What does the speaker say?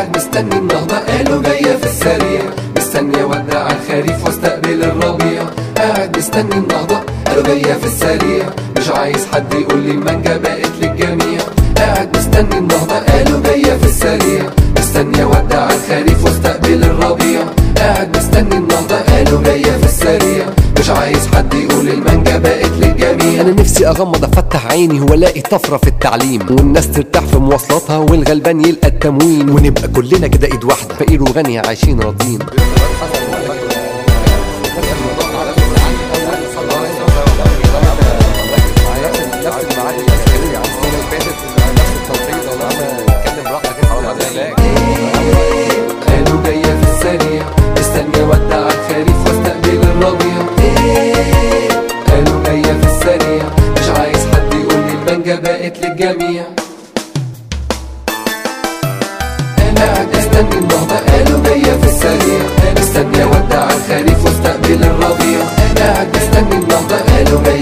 قاعد مستني النهضة قالوا جاية في السريع مستني اودع الخريف واستقبل الربيع قاعد مستني النهضة قالوا جاية في السريع مش عايز حد يقول لي المانجا بقت للجميع قاعد مستني النهضة قالوا جاية في السريع مستني اودع الخريف واستقبل الربيع قاعد مستني النهضة قالوا جاية في السريع مش عايز حد يقول المانجا بقت للجميع انا نفسي اغمض افتح عيني والاقي طفره في التعليم والناس ترتاح في مواصلاتها والغلبان يلقى التموين ونبقى كلنا كده ايد واحده فقير وغني عايشين راضيين قالوا جاية في السريع مستني اودع الخريف واستقبل الربيع قالوا جاية في السريع مش عايز حد يقول لي المانجا بقت للجميع انا قاعد استني النهضة قالوا جاية في السريع مستني اودع الخريف واستقبل الربيع انا قاعد استني النهضة قالوا جاية